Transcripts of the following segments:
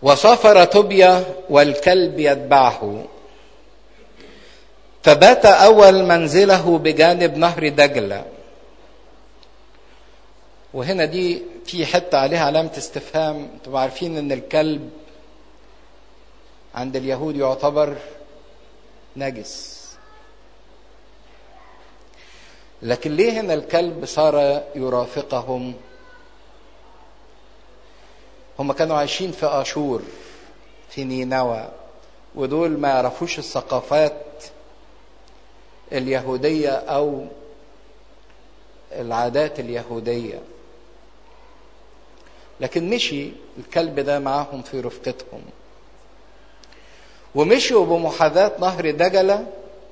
وسافر طوبيا والكلب يتبعه فبات اول منزله بجانب نهر دجله وهنا دي في حته عليها علامه استفهام انتم عارفين ان الكلب عند اليهود يعتبر نجس لكن ليه هنا الكلب صار يرافقهم هم كانوا عايشين في اشور في نينوى ودول ما يعرفوش الثقافات اليهوديه او العادات اليهوديه لكن مشي الكلب ده معاهم في رفقتهم ومشوا بمحاذاة نهر دجلة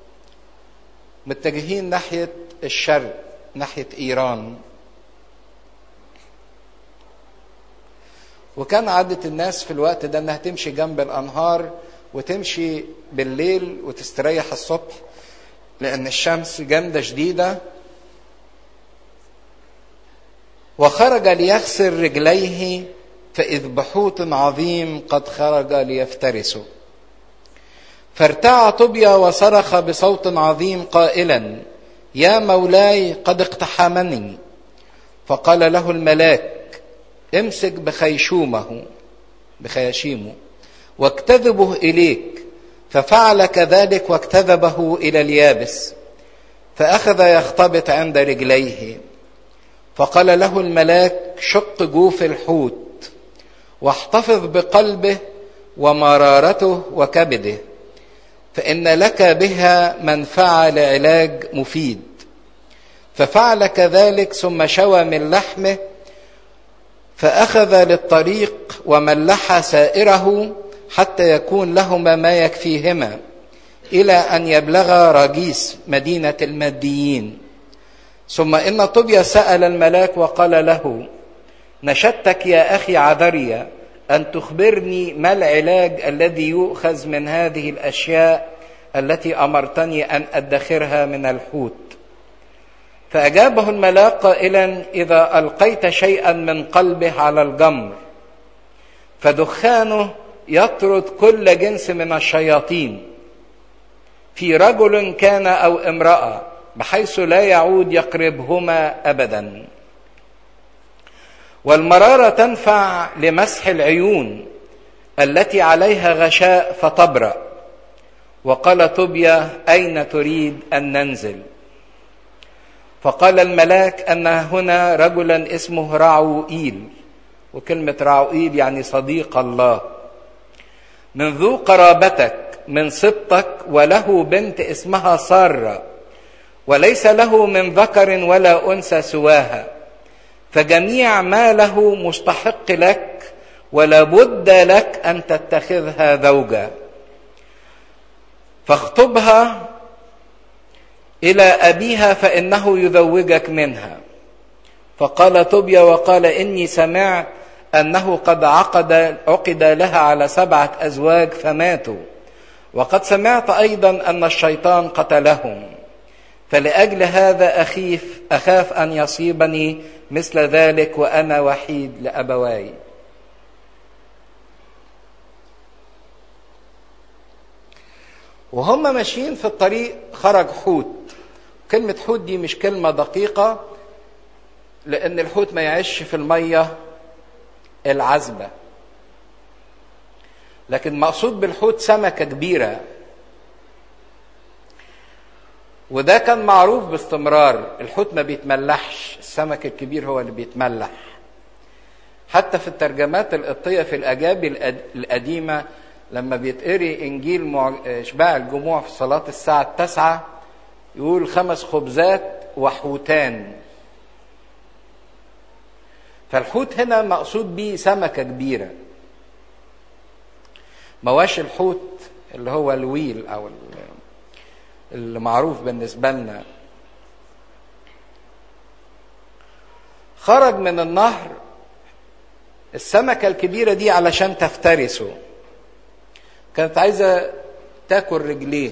متجهين ناحية الشرق ناحية إيران وكان عادة الناس في الوقت ده انها تمشي جنب الانهار وتمشي بالليل وتستريح الصبح لان الشمس جامده شديده وخرج ليغسل رجليه فاذ بحوت عظيم قد خرج ليفترسه فارتاع طوبيا وصرخ بصوت عظيم قائلا يا مولاي قد اقتحمني فقال له الملاك امسك بخيشومه بخياشيمه واكتذبه اليك ففعل كذلك واكتذبه الى اليابس فاخذ يختبط عند رجليه فقال له الملاك شق جوف الحوت واحتفظ بقلبه ومرارته وكبده فان لك بها منفعه لعلاج مفيد ففعل كذلك ثم شوى من لحمه فاخذ للطريق وملح سائره حتى يكون لهما ما يكفيهما الى ان يبلغا راجيس مدينه الماديين ثم ان طوبيا سال الملاك وقال له نشدتك يا اخي عذريا ان تخبرني ما العلاج الذي يؤخذ من هذه الاشياء التي امرتني ان ادخرها من الحوت فاجابه الملاك قائلا اذا القيت شيئا من قلبه على الجمر فدخانه يطرد كل جنس من الشياطين في رجل كان او امراه بحيث لا يعود يقربهما ابدا والمراره تنفع لمسح العيون التي عليها غشاء فتبرأ وقال طوبيا أين تريد أن ننزل فقال الملاك أن هنا رجلا اسمه راعوئيل وكلمة راعوئيل يعني صديق الله من ذو قرابتك من سبطك وله بنت اسمها سارة وليس له من ذكر ولا أنثى سواها فجميع ما له مستحق لك ولا بد لك أن تتخذها زوجا فاخطبها الى ابيها فانه يزوجك منها فقال طوبيا وقال اني سمعت انه قد عقد عقد لها على سبعه ازواج فماتوا وقد سمعت ايضا ان الشيطان قتلهم فلاجل هذا اخيف اخاف ان يصيبني مثل ذلك وانا وحيد لابواي وهم ماشيين في الطريق خرج حوت كلمة حوت دي مش كلمة دقيقة لأن الحوت ما يعيش في المية العذبة لكن مقصود بالحوت سمكة كبيرة وده كان معروف باستمرار الحوت ما بيتملحش السمك الكبير هو اللي بيتملح حتى في الترجمات القبطية في الأجابي القديمة لما بيتقري انجيل اشباع الجموع في صلاه الساعه التاسعه يقول خمس خبزات وحوتان فالحوت هنا مقصود بيه سمكه كبيره مواش الحوت اللي هو الويل او اللي معروف بالنسبه لنا خرج من النهر السمكه الكبيره دي علشان تفترسه كانت عايزة تاكل رجليه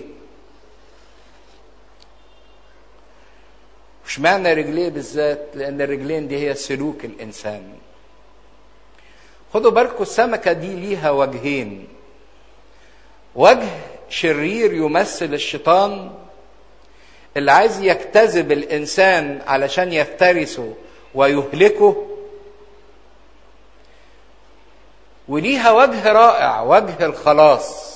مش معنى رجليه بالذات لأن الرجلين دي هي سلوك الإنسان خدوا بالكم السمكة دي ليها وجهين وجه شرير يمثل الشيطان اللي عايز يجتذب الإنسان علشان يفترسه ويهلكه وليها وجه رائع وجه الخلاص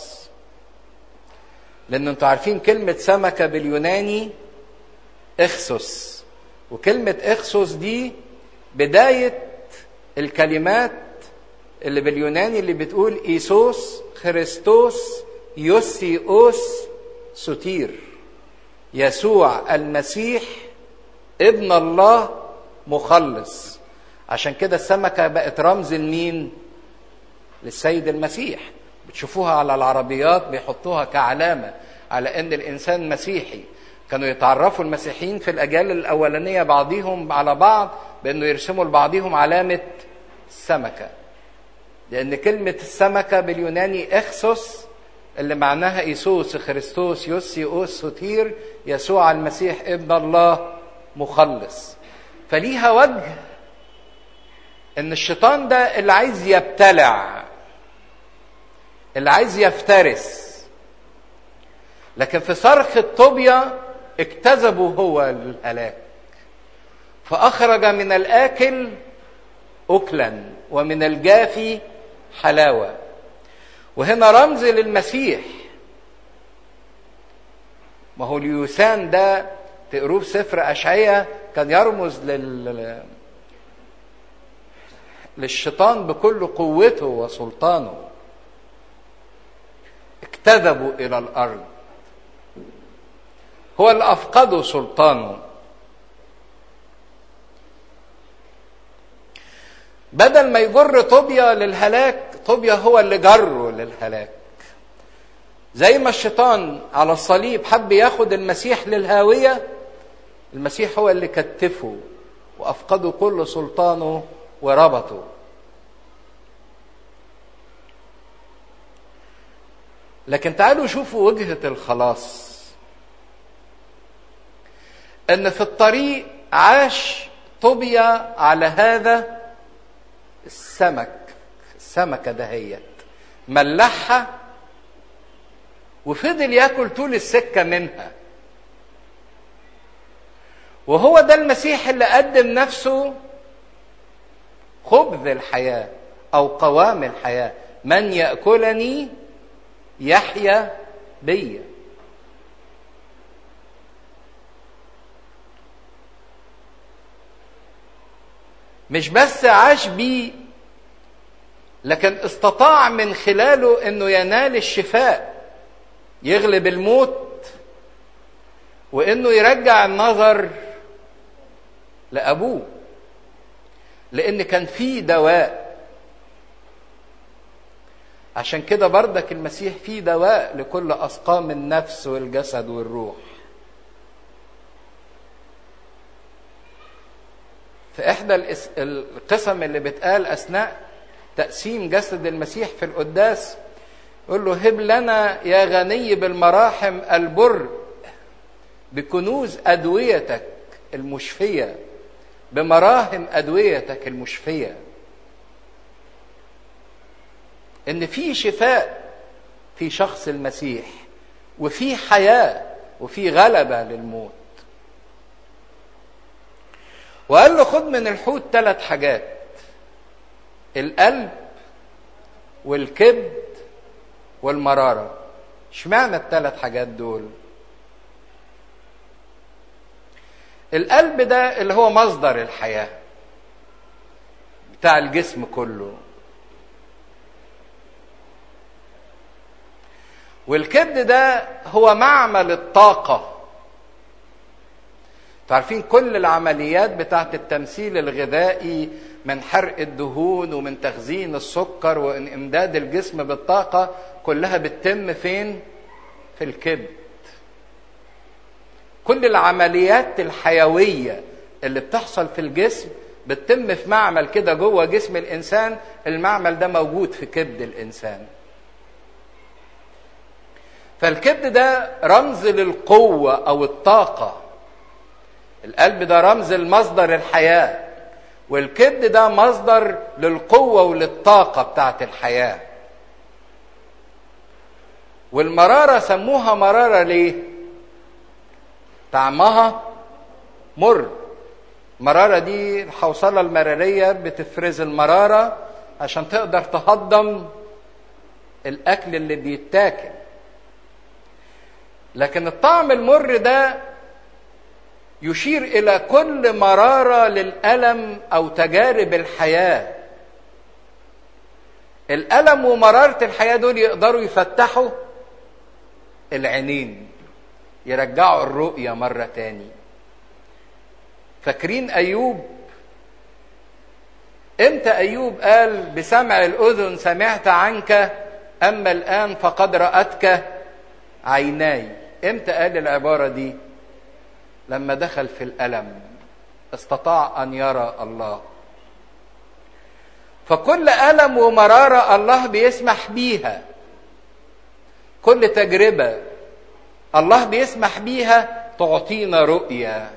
لأن انتوا عارفين كلمة سمكة باليوناني اخسس وكلمة اخسس دي بداية الكلمات اللي باليوناني اللي بتقول ايسوس خريستوس يوسيوس سوتير يسوع المسيح ابن الله مخلص عشان كده السمكة بقت رمز لمين للسيد المسيح بتشوفوها على العربيات بيحطوها كعلامة على ان الانسان مسيحي كانوا يتعرفوا المسيحيين في الاجيال الاولانيه بعضهم على بعض بانه يرسموا لبعضهم علامه السمكه لان كلمه السمكه باليوناني اخسوس اللي معناها ايسوس خريستوس يوسيوس سوتير يسوع المسيح ابن الله مخلص فليها وجه ان الشيطان ده اللي عايز يبتلع اللي عايز يفترس لكن في صرخ الطوبيا اجتذبوا هو للهلاك فأخرج من الآكل أكلا ومن الجافي حلاوة وهنا رمز للمسيح ما هو اليوسان ده تقروه في سفر أشعية كان يرمز لل للشيطان بكل قوته وسلطانه اجتذبوا إلى الأرض هو اللي أفقده سلطانه بدل ما يجر طوبيا للهلاك طوبيا هو اللي جره للهلاك زي ما الشيطان على الصليب حب ياخد المسيح للهاوية المسيح هو اللي كتفه وأفقده كل سلطانه وربطه لكن تعالوا شوفوا وجهة الخلاص ان في الطريق عاش طوبيا على هذا السمك السمكه دهيت ملحها وفضل ياكل طول السكه منها وهو ده المسيح اللي قدم نفسه خبز الحياه او قوام الحياه من ياكلني يحيا بيا مش بس عاش بيه لكن استطاع من خلاله انه ينال الشفاء يغلب الموت وانه يرجع النظر لابوه لان كان في دواء عشان كده بردك المسيح فيه دواء لكل اسقام النفس والجسد والروح في احدى القسم اللي بتقال اثناء تقسيم جسد المسيح في القداس يقول له هب لنا يا غني بالمراحم البر بكنوز ادويتك المشفيه بمراهم ادويتك المشفيه ان في شفاء في شخص المسيح وفي حياه وفي غلبه للموت وقال له خد من الحوت ثلاث حاجات القلب والكبد والمرارة اشمعنى الثلاث حاجات دول القلب ده اللي هو مصدر الحياة بتاع الجسم كله والكبد ده هو معمل الطاقه عارفين كل العمليات بتاعت التمثيل الغذائي من حرق الدهون ومن تخزين السكر وان امداد الجسم بالطاقه كلها بتتم فين في الكبد كل العمليات الحيويه اللي بتحصل في الجسم بتتم في معمل كده جوه جسم الانسان المعمل ده موجود في كبد الانسان فالكبد ده رمز للقوه او الطاقه القلب ده رمز المصدر الحياة والكبد ده مصدر للقوة وللطاقة بتاعت الحياة والمرارة سموها مرارة ليه طعمها مر المرارة دي الحوصلة المرارية بتفرز المرارة عشان تقدر تهضم الأكل اللي بيتاكل لكن الطعم المر ده يشير إلى كل مرارة للألم أو تجارب الحياة الألم ومرارة الحياة دول يقدروا يفتحوا العينين يرجعوا الرؤية مرة تاني فاكرين أيوب امتى أيوب قال بسمع الأذن سمعت عنك أما الآن فقد رأتك عيناي امتى قال العبارة دي لما دخل في الألم استطاع أن يرى الله فكل ألم ومرارة الله بيسمح بيها كل تجربة الله بيسمح بيها تعطينا رؤية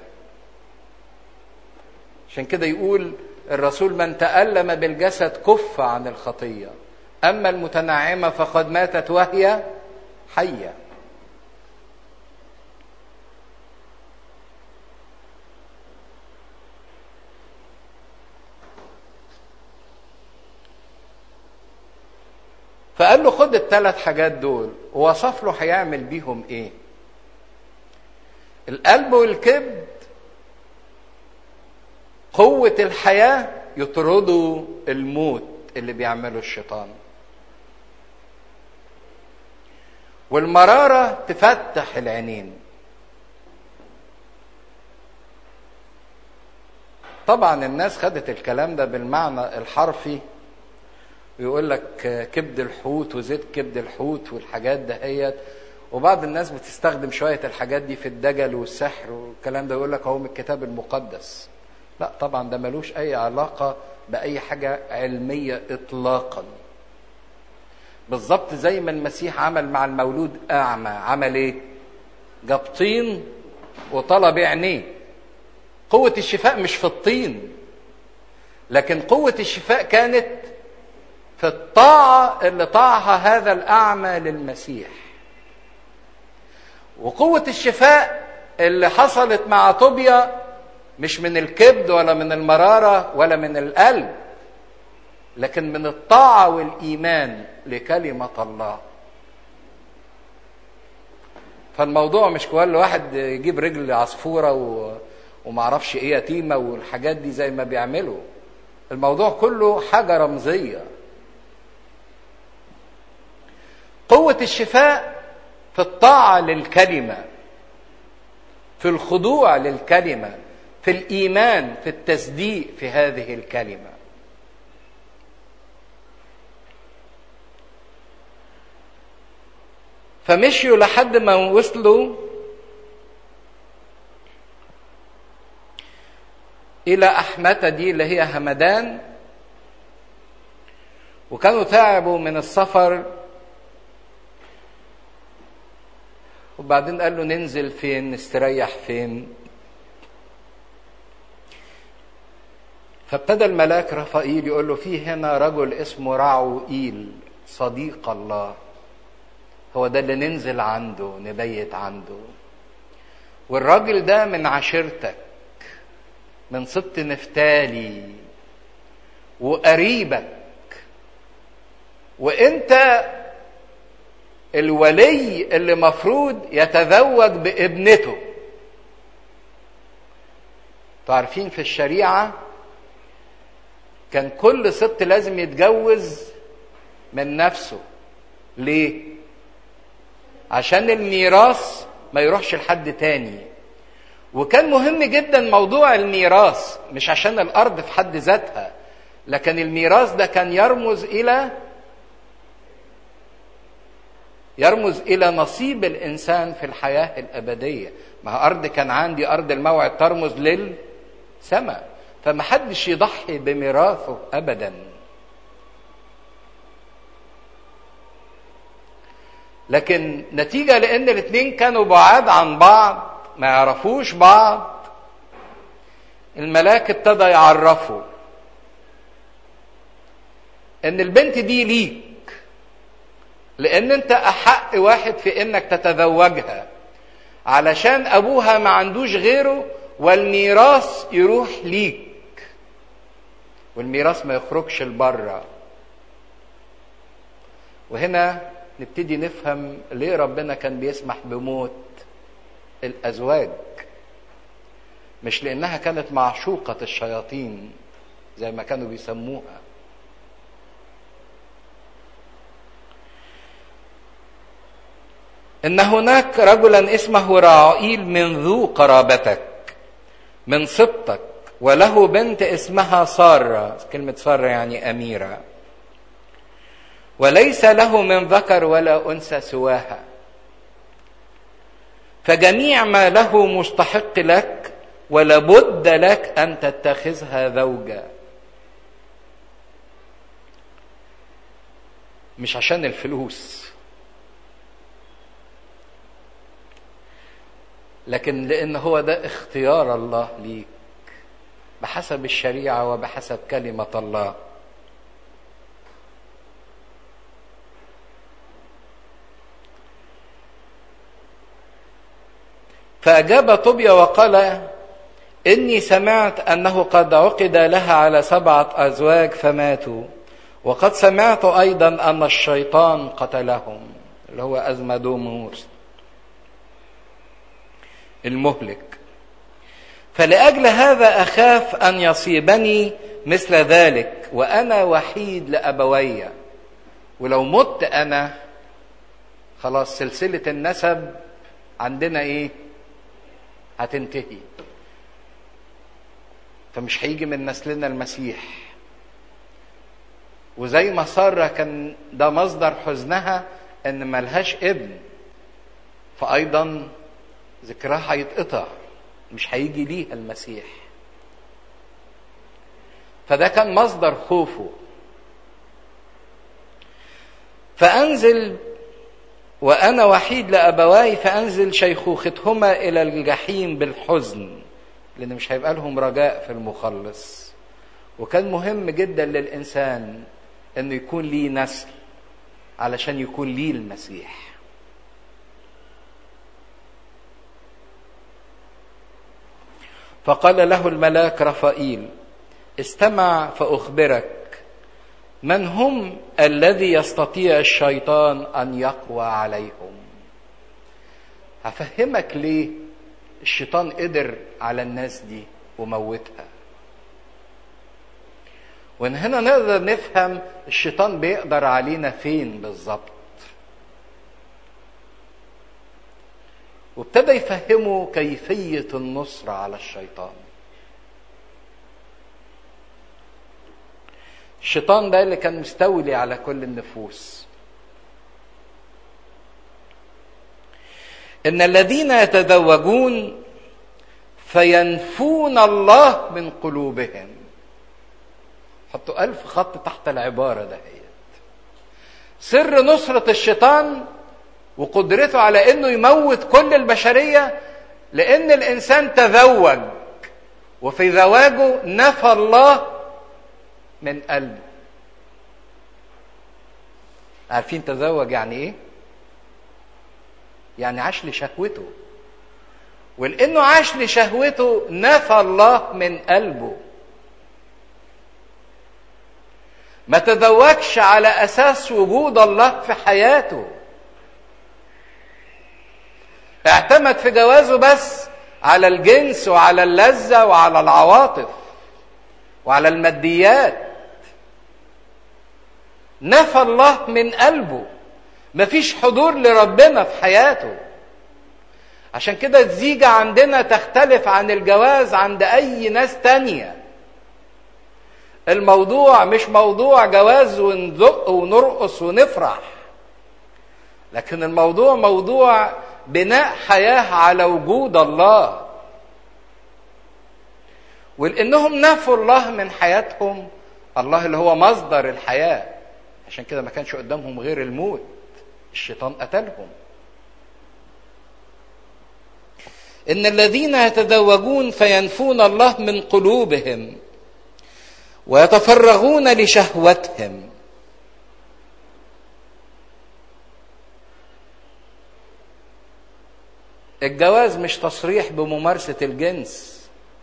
عشان كده يقول الرسول من تألم بالجسد كف عن الخطية أما المتنعمة فقد ماتت وهي حية فقال له خد الثلاث حاجات دول ووصف له هيعمل بيهم ايه القلب والكبد قوة الحياة يطردوا الموت اللي بيعمله الشيطان والمرارة تفتح العينين طبعا الناس خدت الكلام ده بالمعنى الحرفي ويقول لك كبد الحوت وزيت كبد الحوت والحاجات دهيت وبعض الناس بتستخدم شوية الحاجات دي في الدجل والسحر والكلام ده يقول لك هو من الكتاب المقدس لا طبعا ده ملوش أي علاقة بأي حاجة علمية إطلاقا بالظبط زي ما المسيح عمل مع المولود أعمى عمل إيه؟ جاب طين وطلب عينيه قوة الشفاء مش في الطين لكن قوة الشفاء كانت في الطاعة اللي طاعها هذا الأعمى للمسيح وقوة الشفاء اللي حصلت مع طوبيا مش من الكبد ولا من المرارة ولا من القلب لكن من الطاعة والإيمان لكلمة الله فالموضوع مش كل واحد يجيب رجل عصفورة و... ومعرفش ايه يتيمة والحاجات دي زي ما بيعملوا الموضوع كله حاجة رمزية قوة الشفاء في الطاعة للكلمة في الخضوع للكلمة في الإيمان في التصديق في هذه الكلمة فمشيوا لحد ما وصلوا إلى أحمتة دي اللي هي همدان وكانوا تعبوا من السفر وبعدين قال له ننزل فين نستريح فين فابتدى الملاك رفائيل يقول له في هنا رجل اسمه رعوئيل صديق الله هو ده اللي ننزل عنده نبيت عنده والراجل ده من عشيرتك من سبط نفتالي وقريبك وانت الولي اللي مفروض يتزوج بابنته تعرفين في الشريعة كان كل ست لازم يتجوز من نفسه ليه عشان الميراث ما يروحش لحد تاني وكان مهم جدا موضوع الميراث مش عشان الارض في حد ذاتها لكن الميراث ده كان يرمز الى يرمز الى نصيب الانسان في الحياه الابديه ما ارض كان عندي ارض الموعد ترمز للسماء فمحدش يضحي بميراثه ابدا لكن نتيجه لان الاثنين كانوا بعاد عن بعض ما يعرفوش بعض الملاك ابتدى يعرفه ان البنت دي ليك لان انت احق واحد في انك تتزوجها علشان ابوها ما عندوش غيره والميراث يروح ليك والميراث ما يخرجش لبره وهنا نبتدي نفهم ليه ربنا كان بيسمح بموت الازواج مش لانها كانت معشوقه الشياطين زي ما كانوا بيسموها ان هناك رجلا اسمه راعيل من ذو قرابتك من سبطك وله بنت اسمها ساره كلمه ساره يعني اميره وليس له من ذكر ولا انثى سواها فجميع ما له مستحق لك ولابد لك ان تتخذها زوجا مش عشان الفلوس لكن لان هو ده اختيار الله ليك بحسب الشريعه وبحسب كلمه الله فأجاب طوبيا وقال إني سمعت أنه قد عقد لها على سبعة أزواج فماتوا وقد سمعت أيضا أن الشيطان قتلهم اللي هو أزمدوموس المهلك فلأجل هذا أخاف أن يصيبني مثل ذلك وأنا وحيد لأبوي ولو مت أنا خلاص سلسلة النسب عندنا إيه؟ هتنتهي فمش هيجي من نسلنا المسيح وزي ما سارة كان ده مصدر حزنها ان ملهاش ابن فايضا ذكرها هيتقطع مش هيجي ليها المسيح فده كان مصدر خوفه فانزل وانا وحيد لابواي فانزل شيخوختهما الى الجحيم بالحزن لان مش هيبقى لهم رجاء في المخلص وكان مهم جدا للانسان انه يكون ليه نسل علشان يكون ليه المسيح فقال له الملاك رفائيل استمع فاخبرك من هم الذي يستطيع الشيطان ان يقوى عليهم هفهمك ليه الشيطان قدر على الناس دي وموتها ومن هنا نقدر نفهم الشيطان بيقدر علينا فين بالظبط وابتدى يفهمه كيفية النصرة على الشيطان الشيطان ده اللي كان مستولي على كل النفوس ان الذين يتزوجون فينفون الله من قلوبهم حطوا ألف خط تحت العبارة دهيت سر نصرة الشيطان وقدرته على انه يموت كل البشرية لان الانسان تزوج وفي زواجه نفى الله من قلبه عارفين تزوج يعني ايه يعني عاش لشهوته ولانه عاش لشهوته نفى الله من قلبه ما تزوجش على اساس وجود الله في حياته اعتمد في جوازه بس على الجنس وعلى اللذه وعلى العواطف وعلى الماديات نفى الله من قلبه مفيش حضور لربنا في حياته عشان كده الزيجة عندنا تختلف عن الجواز عند أي ناس تانية الموضوع مش موضوع جواز ونزق ونرقص ونفرح لكن الموضوع موضوع بناء حياة على وجود الله ولانهم نفوا الله من حياتهم الله اللي هو مصدر الحياه عشان كده ما كانش قدامهم غير الموت الشيطان قتلهم ان الذين يتزوجون فينفون الله من قلوبهم ويتفرغون لشهوتهم الجواز مش تصريح بممارسة الجنس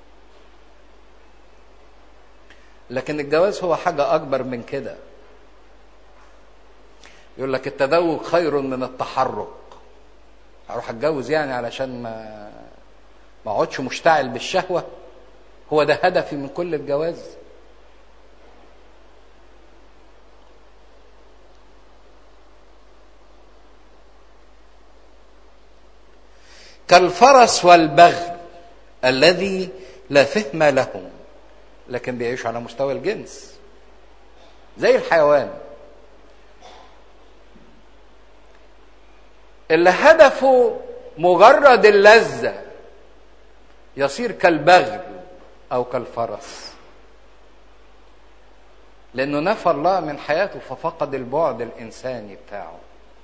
لكن الجواز هو حاجة أكبر من كده يقول لك التذوق خير من التحرك اروح اتجوز يعني علشان ما ما اقعدش مشتعل بالشهوه هو ده هدفي من كل الجواز كالفرس والبغل الذي لا فهم لهم لكن بيعيشوا على مستوى الجنس زي الحيوان اللي هدفه مجرد اللذة يصير كالبغل أو كالفرس لأنه نفى الله من حياته ففقد البعد الإنساني بتاعه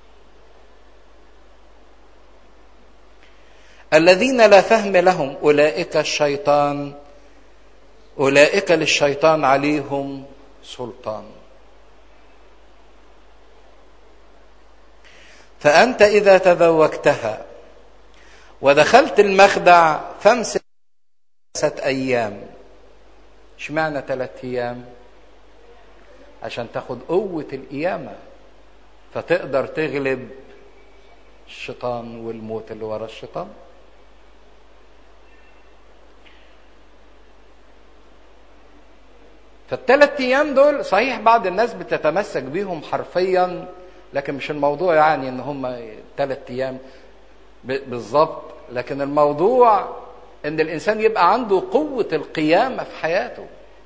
الذين لا فهم لهم أولئك الشيطان أولئك للشيطان عليهم سلطان فأنت إذا تذوقتها ودخلت المخدع فامسك ثلاثة أيام اشمعنى ثلاثة أيام عشان تاخد قوة القيامة فتقدر تغلب الشيطان والموت اللي ورا الشيطان فالثلاث ايام دول صحيح بعض الناس بتتمسك بيهم حرفيا لكن مش الموضوع يعني ان هم ثلاث ايام بالظبط لكن الموضوع ان الانسان يبقى عنده قوه القيامه في حياته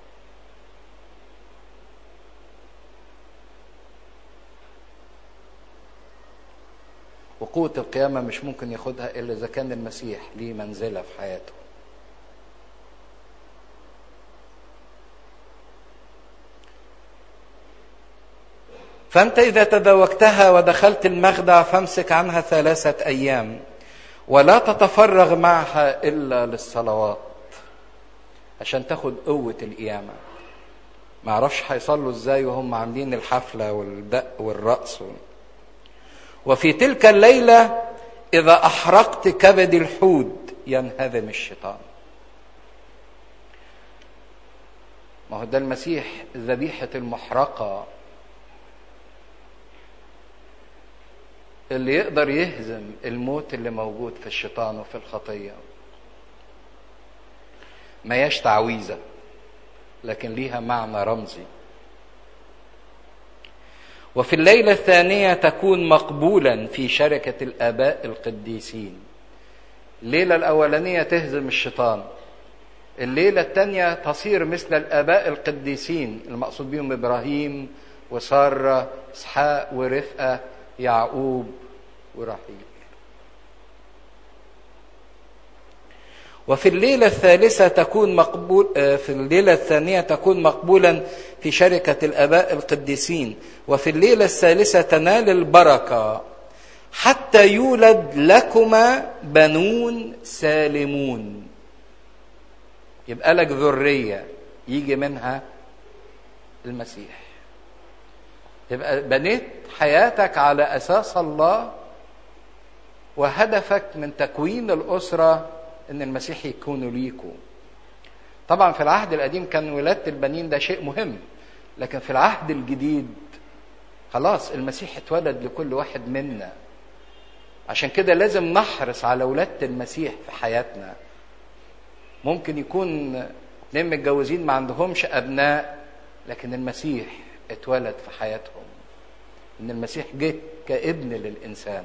وقوه القيامه مش ممكن ياخدها الا اذا كان المسيح ليه منزله في حياته فأنت إذا تذوقتها ودخلت المخدع فامسك عنها ثلاثة أيام ولا تتفرغ معها إلا للصلوات عشان تاخد قوة القيامة ما اعرفش هيصلوا ازاي وهم عاملين الحفلة والدق والرقص وفي تلك الليلة إذا أحرقت كبد الحود ينهدم الشيطان ما هو ده المسيح ذبيحة المحرقة اللي يقدر يهزم الموت اللي موجود في الشيطان وفي الخطيه ما هياش تعويذه لكن ليها معنى رمزي وفي الليله الثانيه تكون مقبولا في شركه الاباء القديسين الليله الاولانيه تهزم الشيطان الليله الثانيه تصير مثل الاباء القديسين المقصود بهم ابراهيم وساره اسحاق ورفقه يعقوب ورحيل وفي الليلة الثالثة تكون مقبول في الليلة الثانية تكون مقبولا في شركة الآباء القديسين وفي الليلة الثالثة تنال البركة حتى يولد لكما بنون سالمون يبقى لك ذرية يجي منها المسيح يبقى بنيت حياتك على اساس الله وهدفك من تكوين الاسره ان المسيح يكون ليكوا طبعا في العهد القديم كان ولاده البنين ده شيء مهم لكن في العهد الجديد خلاص المسيح اتولد لكل واحد منا عشان كده لازم نحرص على ولاده المسيح في حياتنا ممكن يكون اتنين متجوزين ما عندهمش ابناء لكن المسيح اتولد في حياتهم ان المسيح جه كابن للانسان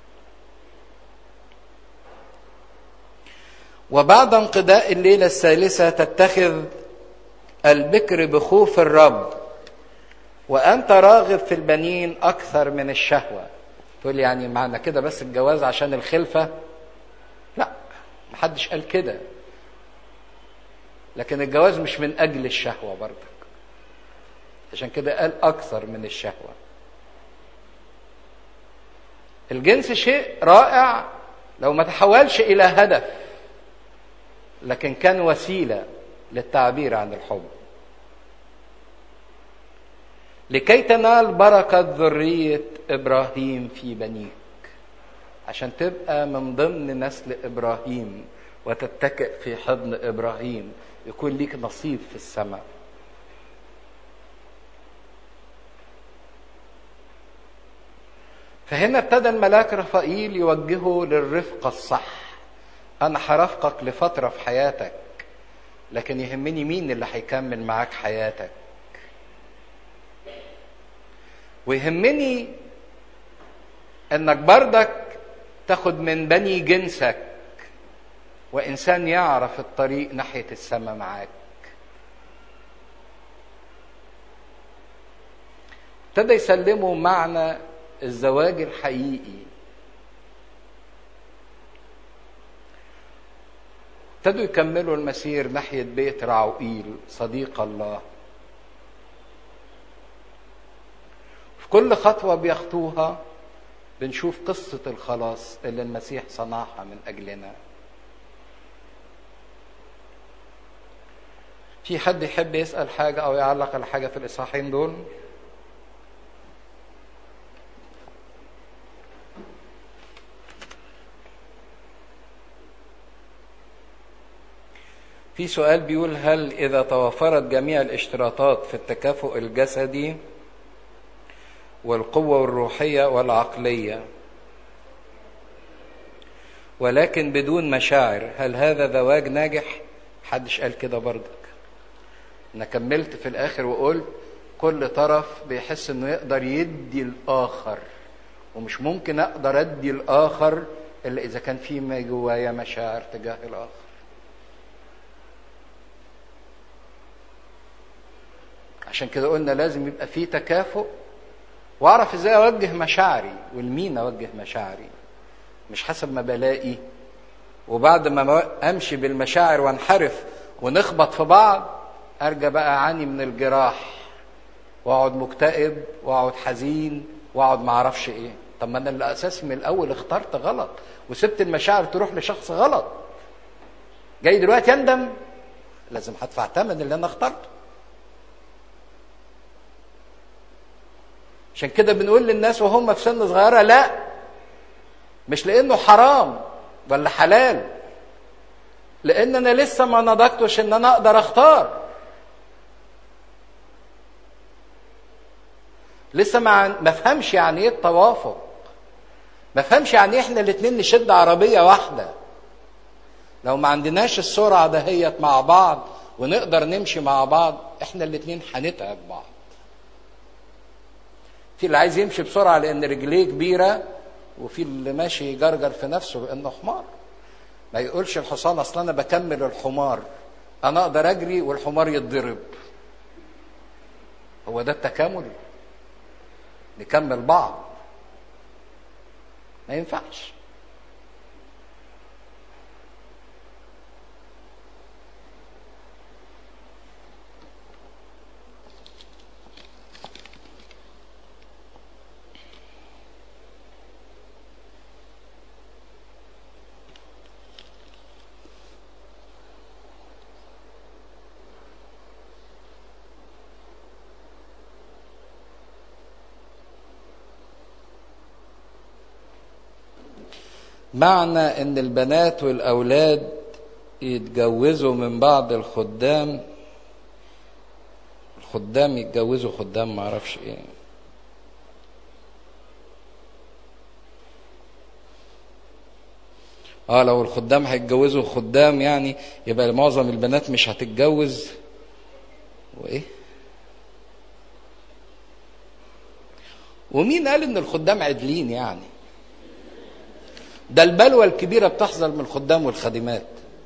وبعد انقضاء الليله الثالثه تتخذ البكر بخوف الرب وانت راغب في البنين اكثر من الشهوه تقول يعني معنى كده بس الجواز عشان الخلفه لا محدش قال كده لكن الجواز مش من اجل الشهوه برضك عشان كده قال اكثر من الشهوه الجنس شيء رائع لو ما تحولش الى هدف لكن كان وسيله للتعبير عن الحب لكي تنال بركه ذريه ابراهيم في بنيك عشان تبقى من ضمن نسل ابراهيم وتتكئ في حضن ابراهيم يكون ليك نصيب في السماء فهنا ابتدى الملاك رفائيل يوجهه للرفقة الصح أنا هرافقك لفترة في حياتك لكن يهمني مين اللي هيكمل معاك حياتك ويهمني انك بردك تاخد من بني جنسك وانسان يعرف الطريق ناحيه السماء معاك ابتدى يسلموا معنى الزواج الحقيقي ابتدوا يكملوا المسير ناحيه بيت رعوئيل صديق الله في كل خطوه بيخطوها بنشوف قصه الخلاص اللي المسيح صنعها من اجلنا في حد يحب يسال حاجه او يعلق على حاجه في الاصحاحين دول في سؤال بيقول هل إذا توفرت جميع الاشتراطات في التكافؤ الجسدي والقوة الروحية والعقلية ولكن بدون مشاعر هل هذا زواج ناجح؟ حدش قال كده برضك أنا كملت في الآخر وقلت كل طرف بيحس إنه يقدر يدي الآخر ومش ممكن أقدر أدي الآخر إلا إذا كان في ما جوايا مشاعر تجاه الآخر عشان كده قلنا لازم يبقى في تكافؤ واعرف ازاي اوجه مشاعري والمين اوجه مشاعري مش حسب ما بلاقي وبعد ما امشي بالمشاعر وانحرف ونخبط في بعض ارجع بقى اعاني من الجراح واقعد مكتئب واقعد حزين واقعد ما اعرفش ايه طب ما انا اللي اساسي من الاول اخترت غلط وسبت المشاعر تروح لشخص غلط جاي دلوقتي اندم لازم هدفع ثمن اللي انا اخترته عشان كده بنقول للناس وهم في سن صغيره لا مش لانه حرام ولا حلال لان انا لسه ما نضجتش ان انا اقدر اختار لسه ما ما فهمش يعني ايه التوافق ما فهمش يعني احنا الاتنين نشد عربيه واحده لو ما عندناش السرعه دهيت مع بعض ونقدر نمشي مع بعض احنا الاتنين هنتعب بعض في اللي عايز يمشي بسرعه لان رجليه كبيره وفي اللي ماشي يجرجر في نفسه لانه حمار ما يقولش الحصان اصل انا بكمل الحمار انا اقدر اجري والحمار يتضرب هو ده التكامل نكمل بعض ما ينفعش معنى ان البنات والاولاد يتجوزوا من بعض الخدام الخدام يتجوزوا خدام معرفش ايه اه لو الخدام هيتجوزوا خدام يعني يبقى معظم البنات مش هتتجوز وايه ومين قال ان الخدام عدلين يعني ده البلوى الكبيره بتحصل من الخدام والخادمات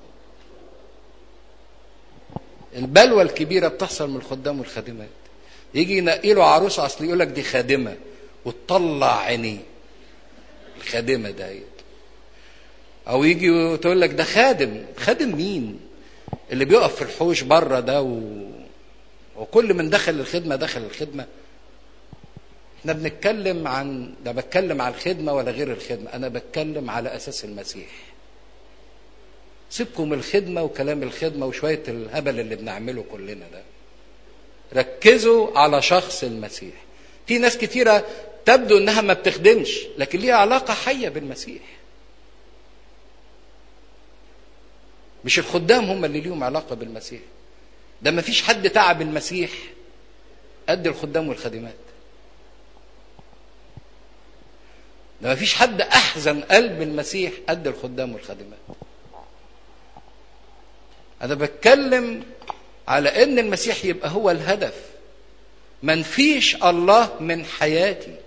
البلوى الكبيره بتحصل من الخدام والخادمات يجي ينقي له عروسه اصل يقول لك دي خادمه وتطلع عينيه الخادمه ديت او يجي تقول لك ده خادم خادم مين اللي بيقف في الحوش بره ده و... وكل من دخل الخدمه دخل الخدمه احنا بنتكلم عن ده بتكلم على الخدمه ولا غير الخدمه انا بتكلم على اساس المسيح سيبكم الخدمه وكلام الخدمه وشويه الهبل اللي بنعمله كلنا ده ركزوا على شخص المسيح في ناس كتيره تبدو انها ما بتخدمش لكن ليها علاقه حيه بالمسيح مش الخدام هم اللي ليهم علاقه بالمسيح ده ما فيش حد تعب المسيح قد الخدام والخادمات ده ما فيش حد احزن قلب المسيح قد الخدام والخادمات انا بتكلم على ان المسيح يبقى هو الهدف منفيش الله من حياتي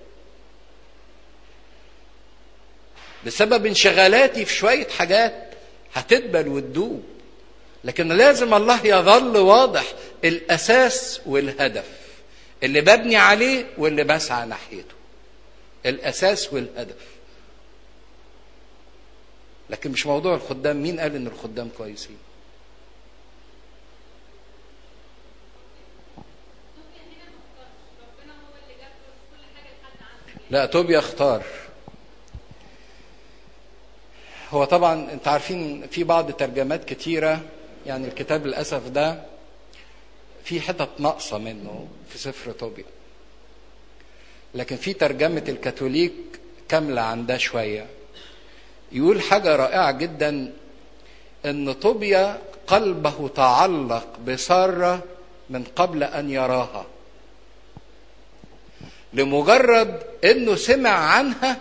بسبب انشغالاتي في شوية حاجات هتدبل وتدوب لكن لازم الله يظل واضح الأساس والهدف اللي ببني عليه واللي بسعى ناحيته الأساس والهدف لكن مش موضوع الخدام مين قال ان الخدام كويسين لا توبيا اختار هو طبعا انت عارفين في بعض ترجمات كتيرة يعني الكتاب للأسف ده في حتت ناقصة منه في سفر توبيا لكن في ترجمة الكاثوليك كاملة عن ده شوية يقول حاجة رائعة جدا ان طوبيا قلبه تعلق بسارة من قبل أن يراها لمجرد انه سمع عنها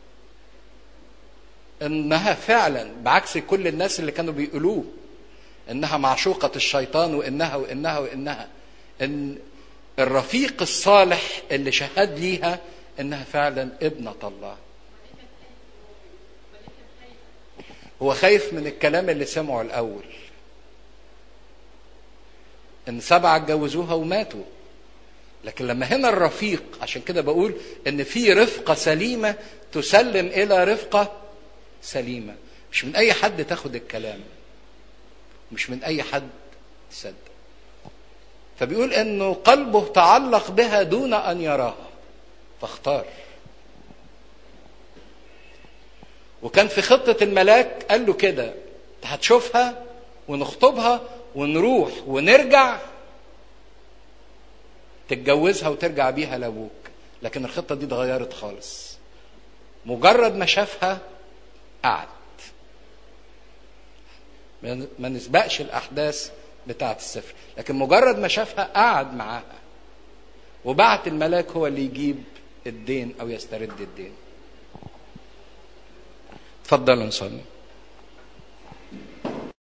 انها فعلا بعكس كل الناس اللي كانوا بيقولوه انها معشوقة الشيطان وانها وانها وانها ان الرفيق الصالح اللي شهد ليها انها فعلا ابنة الله هو خايف من الكلام اللي سمعه الاول ان سبعة اتجوزوها وماتوا لكن لما هنا الرفيق عشان كده بقول ان في رفقة سليمة تسلم الى رفقة سليمة مش من اي حد تاخد الكلام مش من اي حد تصدق فبيقول انه قلبه تعلق بها دون ان يراها فاختار وكان في خطة الملاك قال له كده هتشوفها ونخطبها ونروح ونرجع تتجوزها وترجع بيها لابوك لكن الخطه دي اتغيرت خالص مجرد ما شافها قعد ما نسبقش الاحداث بتاعه السفر لكن مجرد ما شافها قعد معاها وبعت الملاك هو اللي يجيب الدين او يسترد الدين اتفضلوا نصلي